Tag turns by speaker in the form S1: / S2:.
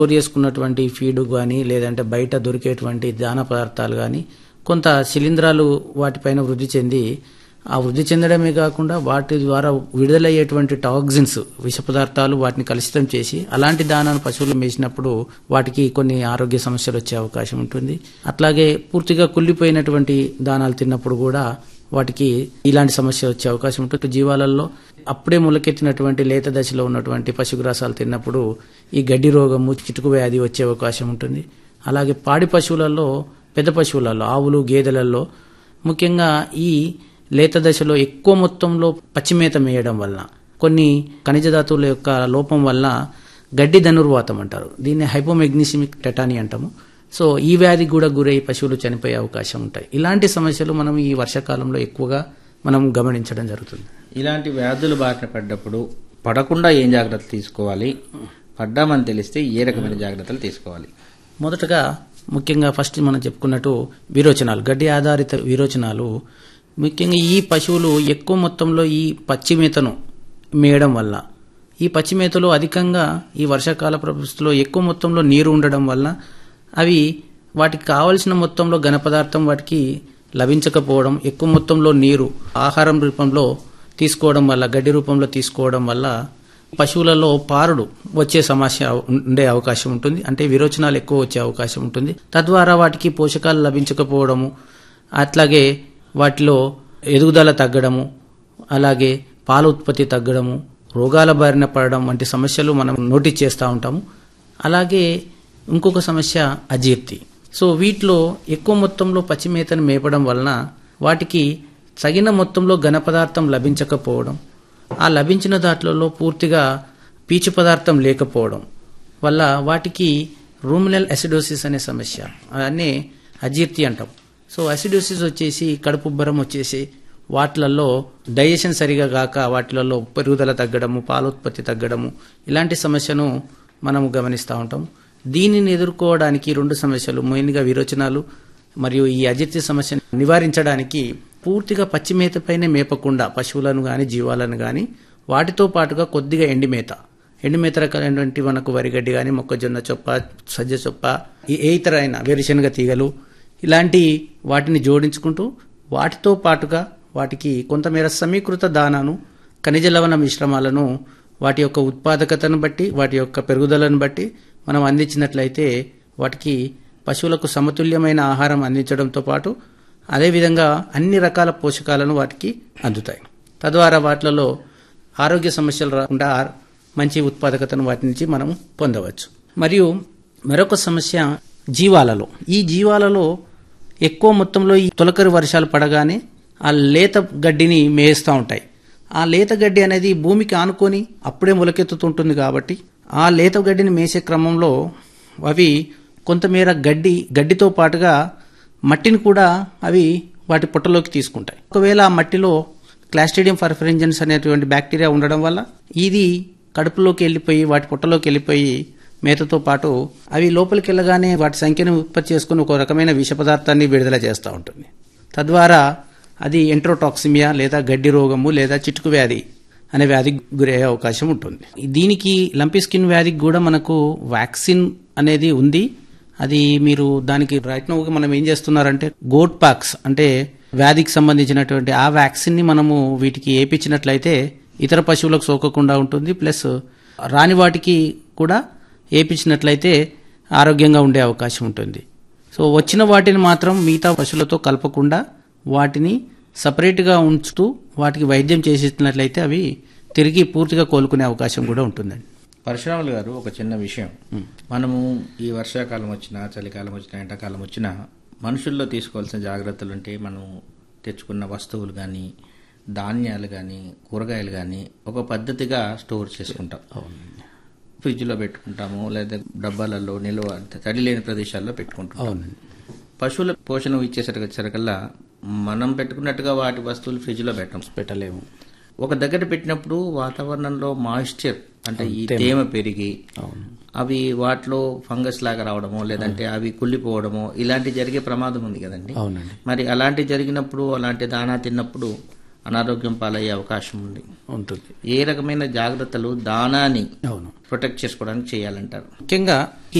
S1: store చేసుకున్నటువంటి feed కానీ లేదంటే బయట దొరికేటువంటి దాన పదార్థాలు కానీ కొంత శిలీంధ్రాలు వాటిపైన వృద్ధి చెంది ఆ వృద్ధి చెందడమే కాకుండా వాటి ద్వారా విడుదలయ్యేటువంటి టాక్సిన్స్ విష పదార్థాలు వాటిని కలుషితం చేసి అలాంటి దానాన్ని పశువులు మేసినప్పుడు వాటికి కొన్ని ఆరోగ్య సమస్యలు వచ్చే అవకాశం ఉంటుంది అట్లాగే పూర్తిగా కుళ్ళిపోయినటువంటి దానాలు తిన్నప్పుడు కూడా వాటికి ఇలాంటి సమస్య వచ్చే అవకాశం ఉంటుంది జీవాలలో అప్పుడే మొలకెత్తినటువంటి లేత దశలో ఉన్నటువంటి పశుగ్రాసాలు తిన్నప్పుడు ఈ గడ్డి రోగము చిటుకు వ్యాధి వచ్చే అవకాశం ఉంటుంది అలాగే పాడి పశువులలో పెద్ద పశువులలో ఆవులు గేదెలలో ముఖ్యంగా ఈ లేత దశలో ఎక్కువ మొత్తంలో పచ్చిమేత మేయడం వల్ల కొన్ని ఖనిజ ధాతువుల యొక్క లోపం వల్ల గడ్డి ధనుర్వాతం అంటారు దీన్ని హైపోమెగ్నీసిమిక్ టెటాని అంటాము సో ఈ వ్యాధికి కూడా గురై పశువులు చనిపోయే అవకాశం ఉంటాయి ఇలాంటి సమస్యలు మనం ఈ వర్షాకాలంలో ఎక్కువగా మనం గమనించడం జరుగుతుంది
S2: ఇలాంటి వ్యాధులు బారిన పడ్డప్పుడు పడకుండా ఏం జాగ్రత్తలు తీసుకోవాలి పడ్డామని తెలిస్తే ఏ రకమైన జాగ్రత్తలు తీసుకోవాలి
S1: మొదటగా ముఖ్యంగా ఫస్ట్ మనం చెప్పుకున్నట్టు విరోచనాలు గడ్డి ఆధారిత విరోచనాలు ముఖ్యంగా ఈ పశువులు ఎక్కువ మొత్తంలో ఈ పచ్చి మేతను మేయడం వల్ల ఈ పచ్చి మేతలో అధికంగా ఈ వర్షాకాల పరిస్థితుల్లో ఎక్కువ మొత్తంలో నీరు ఉండడం వల్ల అవి వాటికి కావలసిన మొత్తంలో ఘన పదార్థం వాటికి లభించకపోవడం ఎక్కువ మొత్తంలో నీరు ఆహారం రూపంలో తీసుకోవడం వల్ల గడ్డి రూపంలో తీసుకోవడం వల్ల పశువులలో పారుడు వచ్చే సమస్య ఉండే అవకాశం ఉంటుంది అంటే విరోచనాలు ఎక్కువ వచ్చే అవకాశం ఉంటుంది తద్వారా వాటికి పోషకాలు లభించకపోవడము అట్లాగే వాటిలో ఎదుగుదల తగ్గడము అలాగే పాల ఉత్పత్తి తగ్గడము రోగాల బారిన పడడం వంటి సమస్యలు మనం నోటీస్ చేస్తూ ఉంటాము అలాగే ఇంకొక సమస్య అజీర్తి సో వీటిలో ఎక్కువ మొత్తంలో పచ్చిమేతను మేపడం వలన వాటికి తగిన మొత్తంలో ఘన పదార్థం లభించకపోవడం ఆ లభించిన దాంట్లో పూర్తిగా పీచు పదార్థం లేకపోవడం వల్ల వాటికి రూమినల్ అసిడోసిస్ అనే సమస్య అనే అజీర్తి అంటాం సో అసిడోసిస్ వచ్చేసి కడుపుబ్బరం వచ్చేసి వాటిలలో డైజెషన్ సరిగా కాక వాటిలలో పెరుగుదల తగ్గడము పాలోత్పత్తి తగ్గడము ఇలాంటి సమస్యను మనము గమనిస్తూ ఉంటాం దీనిని ఎదుర్కోవడానికి రెండు సమస్యలు మెయిన్గా విరోచనాలు మరియు ఈ అజీర్తి సమస్యను నివారించడానికి పూర్తిగా పచ్చిమేతపైనే మేపకుండా పశువులను కానీ జీవాలను కానీ వాటితో పాటుగా కొద్దిగా ఎండిమేత ఎండుమేత రకాలైనటువంటి మనకు వరిగడ్డి కానీ మొక్కజొన్న చొప్ప సజ్జ చొప్ప ఈ ఏ ఇతర అయిన వేరుశనగ తీగలు ఇలాంటి వాటిని జోడించుకుంటూ వాటితో పాటుగా వాటికి కొంతమేర సమీకృత దానాను ఖనిజ లవణ మిశ్రమాలను వాటి యొక్క ఉత్పాదకతను బట్టి వాటి యొక్క పెరుగుదలను బట్టి మనం అందించినట్లయితే వాటికి పశువులకు సమతుల్యమైన ఆహారం అందించడంతో పాటు అదేవిధంగా అన్ని రకాల పోషకాలను వాటికి అందుతాయి తద్వారా వాటిలలో ఆరోగ్య సమస్యలు రాకుండా ఆ- మంచి ఉత్పాదకతను వాటి నుంచి మనం పొందవచ్చు మరియు మరొక సమస్య జీవాలలో ఈ జీవాలలో ఎక్కువ మొత్తంలో ఈ తొలకరి వర్షాలు పడగానే ఆ లేత గడ్డిని మేస్తూ ఉంటాయి ఆ లేత గడ్డి అనేది భూమికి ఆనుకొని అప్పుడే మొలకెత్తుతుంటుంది కాబట్టి ఆ లేత గడ్డిని మేసే క్రమంలో అవి కొంతమేర గడ్డి గడ్డితో పాటుగా మట్టిని కూడా అవి వాటి పొట్టలోకి తీసుకుంటాయి ఒకవేళ ఆ మట్టిలో క్లాస్ట్రీడియం ఫర్ఫరెంజన్స్ అనేటువంటి బ్యాక్టీరియా ఉండడం వల్ల ఇది కడుపులోకి వెళ్ళిపోయి వాటి పొట్టలోకి వెళ్ళిపోయి మేతతో పాటు అవి లోపలికి వెళ్ళగానే వాటి సంఖ్యను ఉత్పత్తి చేసుకుని ఒక రకమైన విష పదార్థాన్ని విడుదల చేస్తూ ఉంటుంది తద్వారా అది ఎంట్రోటాక్సిమియా లేదా గడ్డి రోగము లేదా చిటుకు వ్యాధి అనే వ్యాధికి గురయ్యే అవకాశం ఉంటుంది దీనికి లంపీ స్కిన్ వ్యాధికి కూడా మనకు వ్యాక్సిన్ అనేది ఉంది అది మీరు దానికి రైట్ నో మనం ఏం చేస్తున్నారంటే గోట్ పాక్స్ అంటే వ్యాధికి సంబంధించినటువంటి ఆ వ్యాక్సిన్ ని మనము వీటికి ఏపించినట్లయితే ఇతర పశువులకు సోకకుండా ఉంటుంది ప్లస్ రాని వాటికి కూడా ఏపించినట్లయితే ఆరోగ్యంగా ఉండే అవకాశం ఉంటుంది సో వచ్చిన వాటిని మాత్రం మిగతా పశువులతో కలపకుండా వాటిని సపరేట్గా ఉంచుతూ వాటికి వైద్యం చేసినట్లయితే అవి తిరిగి పూర్తిగా కోలుకునే అవకాశం కూడా ఉంటుందండి
S2: పరశురాములు గారు ఒక చిన్న విషయం మనము ఈ వర్షాకాలం వచ్చినా చలికాలం వచ్చినా ఎండాకాలం వచ్చినా మనుషుల్లో తీసుకోవాల్సిన జాగ్రత్తలు అంటే మనం తెచ్చుకున్న వస్తువులు కానీ ధాన్యాలు కానీ కూరగాయలు కానీ ఒక పద్ధతిగా స్టోర్ చేసుకుంటాం ఫ్రిడ్జ్లో పెట్టుకుంటాము లేదా డబ్బాలలో నిల్వ తడి లేని ప్రదేశాల్లో పెట్టుకుంటాం
S1: అవునండి
S2: పశువుల పోషణ ఇచ్చేసరికల్లా మనం పెట్టుకున్నట్టుగా వాటి వస్తువులు ఫ్రిడ్జ్లో పెట్టం
S1: పెట్టలేము
S2: ఒక దగ్గర పెట్టినప్పుడు వాతావరణంలో మాయిశ్చర్ అంటే ఈ తేమ పెరిగి
S1: అవును
S2: అవి వాటిలో ఫంగస్ లాగా రావడమో లేదంటే అవి కుళ్ళిపోవడమో ఇలాంటి జరిగే ప్రమాదం ఉంది కదండి
S1: అవునండి
S2: మరి అలాంటి జరిగినప్పుడు అలాంటి దానా తిన్నప్పుడు అనారోగ్యం పాలయ్యే అవకాశం ఉంది
S1: ఉంటుంది
S2: ఏ రకమైన జాగ్రత్తలు దానాన్ని
S1: అవును
S2: ప్రొటెక్ట్ చేసుకోవడానికి చేయాలంటారు
S1: ముఖ్యంగా